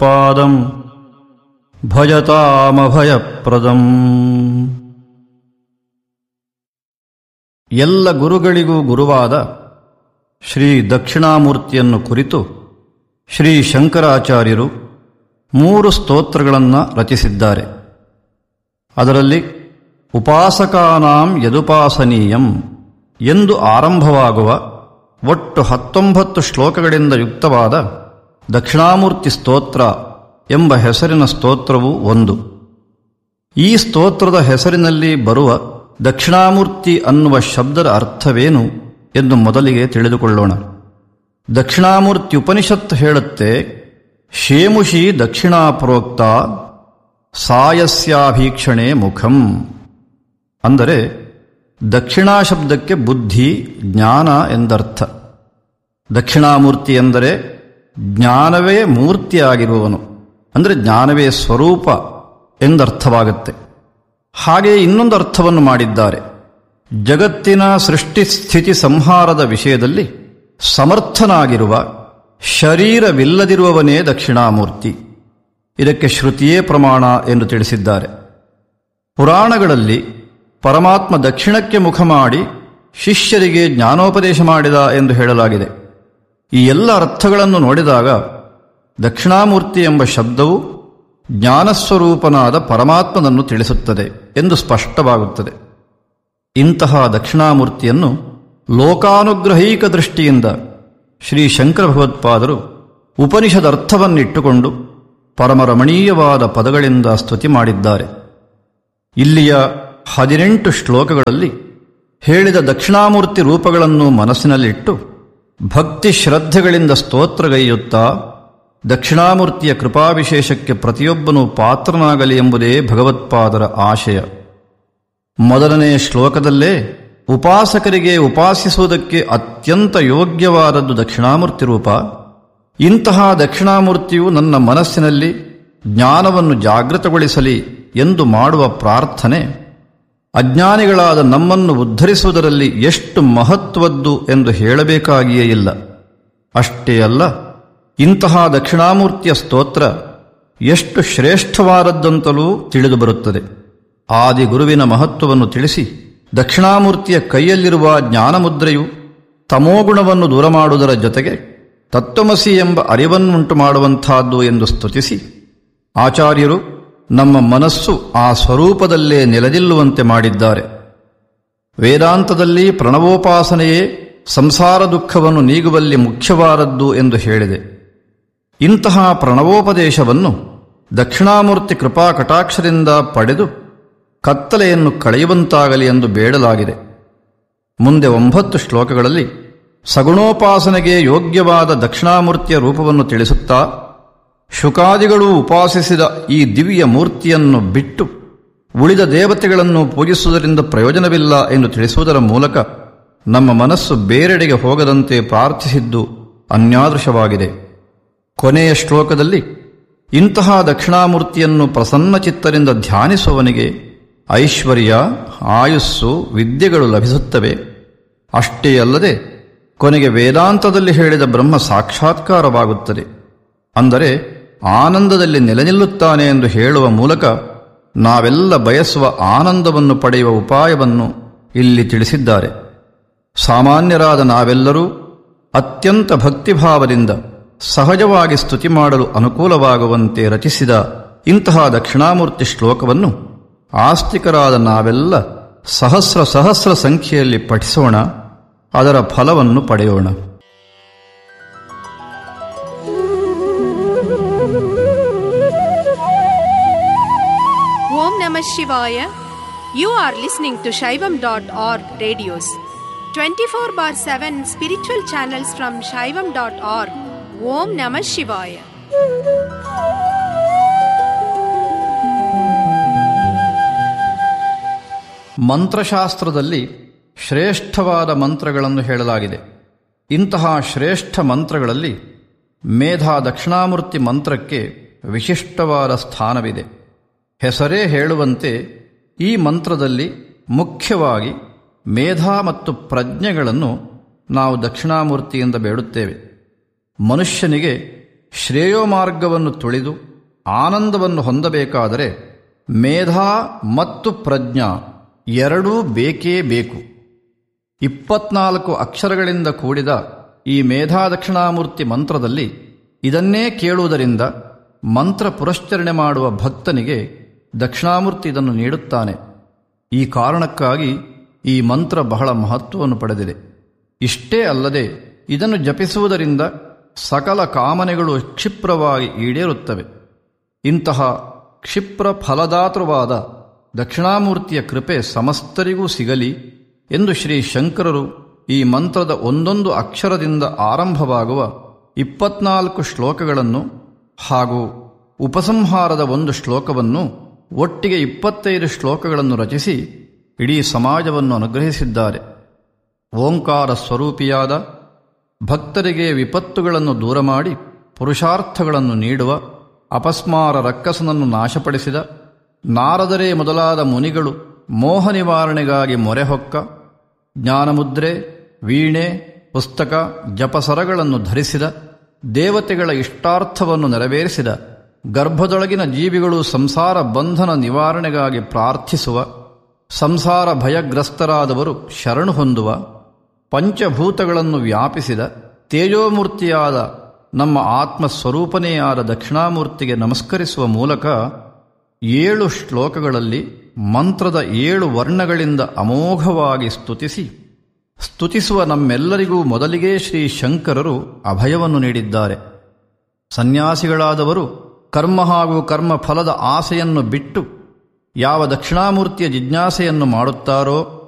ಪಾದಂ ಭಜತಾಮಭಯಪ್ರದಂ ಎಲ್ಲ ಗುರುಗಳಿಗೂ ಗುರುವಾದ ಶ್ರೀ ದಕ್ಷಿಣಾಮೂರ್ತಿಯನ್ನು ಕುರಿತು ಶ್ರೀ ಶಂಕರಾಚಾರ್ಯರು ಮೂರು ಸ್ತೋತ್ರಗಳನ್ನು ರಚಿಸಿದ್ದಾರೆ ಅದರಲ್ಲಿ ಉಪಾಸಕಾನಾಂ ಯದುಪಾಸನೀಯಂ ಎಂದು ಆರಂಭವಾಗುವ ಒಟ್ಟು ಹತ್ತೊಂಬತ್ತು ಶ್ಲೋಕಗಳಿಂದ ಯುಕ್ತವಾದ ದಕ್ಷಿಣಾಮೂರ್ತಿ ಸ್ತೋತ್ರ ಎಂಬ ಹೆಸರಿನ ಸ್ತೋತ್ರವು ಒಂದು ಈ ಸ್ತೋತ್ರದ ಹೆಸರಿನಲ್ಲಿ ಬರುವ ದಕ್ಷಿಣಾಮೂರ್ತಿ ಅನ್ನುವ ಶಬ್ದದ ಅರ್ಥವೇನು ಎಂದು ಮೊದಲಿಗೆ ತಿಳಿದುಕೊಳ್ಳೋಣ ದಕ್ಷಿಣಾಮೂರ್ತಿ ಉಪನಿಷತ್ತು ಹೇಳುತ್ತೆ ಶೇಮುಷಿ ದಕ್ಷಿಣಾಪ್ರೋಕ್ತ ಸಾಯಸ್ಯಾಭೀಕ್ಷಣೆ ಮುಖಂ ಅಂದರೆ ದಕ್ಷಿಣಾ ಶಬ್ದಕ್ಕೆ ಬುದ್ಧಿ ಜ್ಞಾನ ಎಂದರ್ಥ ದಕ್ಷಿಣಾಮೂರ್ತಿ ಎಂದರೆ ಜ್ಞಾನವೇ ಮೂರ್ತಿಯಾಗಿರುವವನು ಅಂದರೆ ಜ್ಞಾನವೇ ಸ್ವರೂಪ ಎಂದರ್ಥವಾಗುತ್ತೆ ಹಾಗೆ ಇನ್ನೊಂದು ಅರ್ಥವನ್ನು ಮಾಡಿದ್ದಾರೆ ಜಗತ್ತಿನ ಸೃಷ್ಟಿ ಸ್ಥಿತಿ ಸಂಹಾರದ ವಿಷಯದಲ್ಲಿ ಸಮರ್ಥನಾಗಿರುವ ಶರೀರವಿಲ್ಲದಿರುವವನೇ ದಕ್ಷಿಣಾಮೂರ್ತಿ ಇದಕ್ಕೆ ಶ್ರುತಿಯೇ ಪ್ರಮಾಣ ಎಂದು ತಿಳಿಸಿದ್ದಾರೆ ಪುರಾಣಗಳಲ್ಲಿ ಪರಮಾತ್ಮ ದಕ್ಷಿಣಕ್ಕೆ ಮುಖ ಮಾಡಿ ಶಿಷ್ಯರಿಗೆ ಜ್ಞಾನೋಪದೇಶ ಮಾಡಿದ ಎಂದು ಹೇಳಲಾಗಿದೆ ಈ ಎಲ್ಲ ಅರ್ಥಗಳನ್ನು ನೋಡಿದಾಗ ದಕ್ಷಿಣಾಮೂರ್ತಿ ಎಂಬ ಶಬ್ದವು ಜ್ಞಾನಸ್ವರೂಪನಾದ ಪರಮಾತ್ಮನನ್ನು ತಿಳಿಸುತ್ತದೆ ಎಂದು ಸ್ಪಷ್ಟವಾಗುತ್ತದೆ ಇಂತಹ ದಕ್ಷಿಣಾಮೂರ್ತಿಯನ್ನು ಲೋಕಾನುಗ್ರಹೀಕ ದೃಷ್ಟಿಯಿಂದ ಶ್ರೀ ಶಂಕರ ಭಗವತ್ಪಾದರು ಉಪನಿಷದರ್ಥವನ್ನಿಟ್ಟುಕೊಂಡು ಪರಮರಮಣೀಯವಾದ ಪದಗಳಿಂದ ಸ್ತುತಿ ಮಾಡಿದ್ದಾರೆ ಇಲ್ಲಿಯ ಹದಿನೆಂಟು ಶ್ಲೋಕಗಳಲ್ಲಿ ಹೇಳಿದ ದಕ್ಷಿಣಾಮೂರ್ತಿ ರೂಪಗಳನ್ನು ಮನಸ್ಸಿನಲ್ಲಿಟ್ಟು ಭಕ್ತಿ ಶ್ರದ್ಧೆಗಳಿಂದ ಸ್ತೋತ್ರಗೈಯುತ್ತಾ ದಕ್ಷಿಣಾಮೂರ್ತಿಯ ಕೃಪಾವಿಶೇಷಕ್ಕೆ ಪ್ರತಿಯೊಬ್ಬನೂ ಪಾತ್ರನಾಗಲಿ ಎಂಬುದೇ ಭಗವತ್ಪಾದರ ಆಶಯ ಮೊದಲನೆಯ ಶ್ಲೋಕದಲ್ಲೇ ಉಪಾಸಕರಿಗೆ ಉಪಾಸಿಸುವುದಕ್ಕೆ ಅತ್ಯಂತ ಯೋಗ್ಯವಾದದ್ದು ದಕ್ಷಿಣಾಮೂರ್ತಿ ರೂಪ ಇಂತಹ ದಕ್ಷಿಣಾಮೂರ್ತಿಯು ನನ್ನ ಮನಸ್ಸಿನಲ್ಲಿ ಜ್ಞಾನವನ್ನು ಜಾಗೃತಗೊಳಿಸಲಿ ಎಂದು ಮಾಡುವ ಪ್ರಾರ್ಥನೆ ಅಜ್ಞಾನಿಗಳಾದ ನಮ್ಮನ್ನು ಉದ್ಧರಿಸುವುದರಲ್ಲಿ ಎಷ್ಟು ಮಹತ್ವದ್ದು ಎಂದು ಹೇಳಬೇಕಾಗಿಯೇ ಇಲ್ಲ ಅಷ್ಟೇ ಅಲ್ಲ ಇಂತಹ ದಕ್ಷಿಣಾಮೂರ್ತಿಯ ಸ್ತೋತ್ರ ಎಷ್ಟು ಶ್ರೇಷ್ಠವಾದದ್ದಂತಲೂ ತಿಳಿದುಬರುತ್ತದೆ ಆದಿ ಗುರುವಿನ ಮಹತ್ವವನ್ನು ತಿಳಿಸಿ ದಕ್ಷಿಣಾಮೂರ್ತಿಯ ಕೈಯಲ್ಲಿರುವ ಜ್ಞಾನಮುದ್ರೆಯು ತಮೋಗುಣವನ್ನು ದೂರ ಮಾಡುವುದರ ಜೊತೆಗೆ ತತ್ವಮಸಿ ಎಂಬ ಅರಿವನ್ನುಂಟು ಮಾಡುವಂತಹದ್ದು ಎಂದು ಸ್ತುತಿಸಿ ಆಚಾರ್ಯರು ನಮ್ಮ ಮನಸ್ಸು ಆ ಸ್ವರೂಪದಲ್ಲೇ ನೆಲೆದಿಲ್ಲುವಂತೆ ಮಾಡಿದ್ದಾರೆ ವೇದಾಂತದಲ್ಲಿ ಪ್ರಣವೋಪಾಸನೆಯೇ ಸಂಸಾರ ದುಃಖವನ್ನು ನೀಗುವಲ್ಲಿ ಮುಖ್ಯವಾದದ್ದು ಎಂದು ಹೇಳಿದೆ ಇಂತಹ ಪ್ರಣವೋಪದೇಶವನ್ನು ದಕ್ಷಿಣಾಮೂರ್ತಿ ಕೃಪಾ ಕಟಾಕ್ಷರಿಂದ ಪಡೆದು ಕತ್ತಲೆಯನ್ನು ಕಳೆಯುವಂತಾಗಲಿ ಎಂದು ಬೇಡಲಾಗಿದೆ ಮುಂದೆ ಒಂಬತ್ತು ಶ್ಲೋಕಗಳಲ್ಲಿ ಸಗುಣೋಪಾಸನೆಗೆ ಯೋಗ್ಯವಾದ ದಕ್ಷಿಣಾಮೂರ್ತಿಯ ರೂಪವನ್ನು ತಿಳಿಸುತ್ತಾ ಶುಕಾದಿಗಳು ಉಪಾಸಿಸಿದ ಈ ದಿವ್ಯ ಮೂರ್ತಿಯನ್ನು ಬಿಟ್ಟು ಉಳಿದ ದೇವತೆಗಳನ್ನು ಪೂಜಿಸುವುದರಿಂದ ಪ್ರಯೋಜನವಿಲ್ಲ ಎಂದು ತಿಳಿಸುವುದರ ಮೂಲಕ ನಮ್ಮ ಮನಸ್ಸು ಬೇರೆಡೆಗೆ ಹೋಗದಂತೆ ಪ್ರಾರ್ಥಿಸಿದ್ದು ಅನ್ಯಾದೃಶವಾಗಿದೆ ಕೊನೆಯ ಶ್ಲೋಕದಲ್ಲಿ ಇಂತಹ ದಕ್ಷಿಣಾಮೂರ್ತಿಯನ್ನು ಪ್ರಸನ್ನಚಿತ್ತರಿಂದ ಧ್ಯಾನಿಸುವವನಿಗೆ ಐಶ್ವರ್ಯ ಆಯುಸ್ಸು ವಿದ್ಯೆಗಳು ಲಭಿಸುತ್ತವೆ ಅಷ್ಟೇ ಅಲ್ಲದೆ ಕೊನೆಗೆ ವೇದಾಂತದಲ್ಲಿ ಹೇಳಿದ ಬ್ರಹ್ಮ ಸಾಕ್ಷಾತ್ಕಾರವಾಗುತ್ತದೆ ಅಂದರೆ ಆನಂದದಲ್ಲಿ ನೆಲೆನಿಲ್ಲುತ್ತಾನೆ ಎಂದು ಹೇಳುವ ಮೂಲಕ ನಾವೆಲ್ಲ ಬಯಸುವ ಆನಂದವನ್ನು ಪಡೆಯುವ ಉಪಾಯವನ್ನು ಇಲ್ಲಿ ತಿಳಿಸಿದ್ದಾರೆ ಸಾಮಾನ್ಯರಾದ ನಾವೆಲ್ಲರೂ ಅತ್ಯಂತ ಭಕ್ತಿಭಾವದಿಂದ ಸಹಜವಾಗಿ ಸ್ತುತಿ ಮಾಡಲು ಅನುಕೂಲವಾಗುವಂತೆ ರಚಿಸಿದ ಇಂತಹ ದಕ್ಷಿಣಾಮೂರ್ತಿ ಶ್ಲೋಕವನ್ನು ಆಸ್ತಿಕರಾದ ನಾವೆಲ್ಲ ಸಹಸ್ರ ಸಹಸ್ರ ಸಂಖ್ಯೆಯಲ್ಲಿ ಪಠಿಸೋಣ ಅದರ ಫಲವನ್ನು ಪಡೆಯೋಣ Om Namah Shivaya. You are listening to Shaivam.org radios. 24 bar 7 spiritual channels from Shaivam.org. Om Namah Shivaya. ಮಂತ್ರಶಾಸ್ತ್ರದಲ್ಲಿ ಶ್ರೇಷ್ಠವಾದ ಮಂತ್ರಗಳನ್ನು ಹೇಳಲಾಗಿದೆ ಇಂತಹ ಶ್ರೇಷ್ಠ ಮಂತ್ರಗಳಲ್ಲಿ ಮೇಧಾ ದಕ್ಷಿಣಾಮೂರ್ತಿ ಮಂತ್ರಕ್ಕೆ ವಿಶಿಷ್ಟವಾದ ಸ್ಥಾನವಿದೆ ಹೆಸರೇ ಹೇಳುವಂತೆ ಈ ಮಂತ್ರದಲ್ಲಿ ಮುಖ್ಯವಾಗಿ ಮೇಧಾ ಮತ್ತು ಪ್ರಜ್ಞೆಗಳನ್ನು ನಾವು ದಕ್ಷಿಣಾಮೂರ್ತಿಯಿಂದ ಬೇಡುತ್ತೇವೆ ಮನುಷ್ಯನಿಗೆ ಶ್ರೇಯೋ ಮಾರ್ಗವನ್ನು ತುಳಿದು ಆನಂದವನ್ನು ಹೊಂದಬೇಕಾದರೆ ಮೇಧಾ ಮತ್ತು ಪ್ರಜ್ಞಾ ಎರಡೂ ಬೇಕೇ ಬೇಕು ಇಪ್ಪತ್ನಾಲ್ಕು ಅಕ್ಷರಗಳಿಂದ ಕೂಡಿದ ಈ ಮೇಧಾದಕ್ಷಿಣಾಮೂರ್ತಿ ಮಂತ್ರದಲ್ಲಿ ಇದನ್ನೇ ಕೇಳುವುದರಿಂದ ಮಂತ್ರ ಪುರಶ್ಚರಣೆ ಮಾಡುವ ಭಕ್ತನಿಗೆ ದಕ್ಷಿಣಾಮೂರ್ತಿ ಇದನ್ನು ನೀಡುತ್ತಾನೆ ಈ ಕಾರಣಕ್ಕಾಗಿ ಈ ಮಂತ್ರ ಬಹಳ ಮಹತ್ವವನ್ನು ಪಡೆದಿದೆ ಇಷ್ಟೇ ಅಲ್ಲದೆ ಇದನ್ನು ಜಪಿಸುವುದರಿಂದ ಸಕಲ ಕಾಮನೆಗಳು ಕ್ಷಿಪ್ರವಾಗಿ ಈಡೇರುತ್ತವೆ ಇಂತಹ ಕ್ಷಿಪ್ರ ಫಲದಾತೃವಾದ ದಕ್ಷಿಣಾಮೂರ್ತಿಯ ಕೃಪೆ ಸಮಸ್ತರಿಗೂ ಸಿಗಲಿ ಎಂದು ಶ್ರೀ ಶಂಕರರು ಈ ಮಂತ್ರದ ಒಂದೊಂದು ಅಕ್ಷರದಿಂದ ಆರಂಭವಾಗುವ ಇಪ್ಪತ್ನಾಲ್ಕು ಶ್ಲೋಕಗಳನ್ನು ಹಾಗೂ ಉಪಸಂಹಾರದ ಒಂದು ಶ್ಲೋಕವನ್ನು ಒಟ್ಟಿಗೆ ಇಪ್ಪತ್ತೈದು ಶ್ಲೋಕಗಳನ್ನು ರಚಿಸಿ ಇಡೀ ಸಮಾಜವನ್ನು ಅನುಗ್ರಹಿಸಿದ್ದಾರೆ ಓಂಕಾರ ಸ್ವರೂಪಿಯಾದ ಭಕ್ತರಿಗೆ ವಿಪತ್ತುಗಳನ್ನು ದೂರ ಮಾಡಿ ಪುರುಷಾರ್ಥಗಳನ್ನು ನೀಡುವ ಅಪಸ್ಮಾರ ರಕ್ಕಸನನ್ನು ನಾಶಪಡಿಸಿದ ನಾರದರೇ ಮೊದಲಾದ ಮುನಿಗಳು ಮೋಹ ನಿವಾರಣೆಗಾಗಿ ಮೊರೆಹೊಕ್ಕ ಜ್ಞಾನಮುದ್ರೆ ವೀಣೆ ಪುಸ್ತಕ ಜಪಸರಗಳನ್ನು ಧರಿಸಿದ ದೇವತೆಗಳ ಇಷ್ಟಾರ್ಥವನ್ನು ನೆರವೇರಿಸಿದ ಗರ್ಭದೊಳಗಿನ ಜೀವಿಗಳು ಸಂಸಾರ ಬಂಧನ ನಿವಾರಣೆಗಾಗಿ ಪ್ರಾರ್ಥಿಸುವ ಸಂಸಾರ ಭಯಗ್ರಸ್ತರಾದವರು ಶರಣು ಹೊಂದುವ ಪಂಚಭೂತಗಳನ್ನು ವ್ಯಾಪಿಸಿದ ತೇಜೋಮೂರ್ತಿಯಾದ ನಮ್ಮ ಆತ್ಮಸ್ವರೂಪನೇ ಆದ ದಕ್ಷಿಣಾಮೂರ್ತಿಗೆ ನಮಸ್ಕರಿಸುವ ಮೂಲಕ ಏಳು ಶ್ಲೋಕಗಳಲ್ಲಿ ಮಂತ್ರದ ಏಳು ವರ್ಣಗಳಿಂದ ಅಮೋಘವಾಗಿ ಸ್ತುತಿಸಿ ಸ್ತುತಿಸುವ ನಮ್ಮೆಲ್ಲರಿಗೂ ಮೊದಲಿಗೆ ಶ್ರೀ ಶಂಕರರು ಅಭಯವನ್ನು ನೀಡಿದ್ದಾರೆ ಸನ್ಯಾಸಿಗಳಾದವರು ಕರ್ಮ ಹಾಗೂ ಕರ್ಮ ಫಲದ ಆಸೆಯನ್ನು ಬಿಟ್ಟು ಯಾವ ದಕ್ಷಿಣಾಮೂರ್ತಿಯ ಜಿಜ್ಞಾಸೆಯನ್ನು ಮಾಡುತ್ತಾರೋ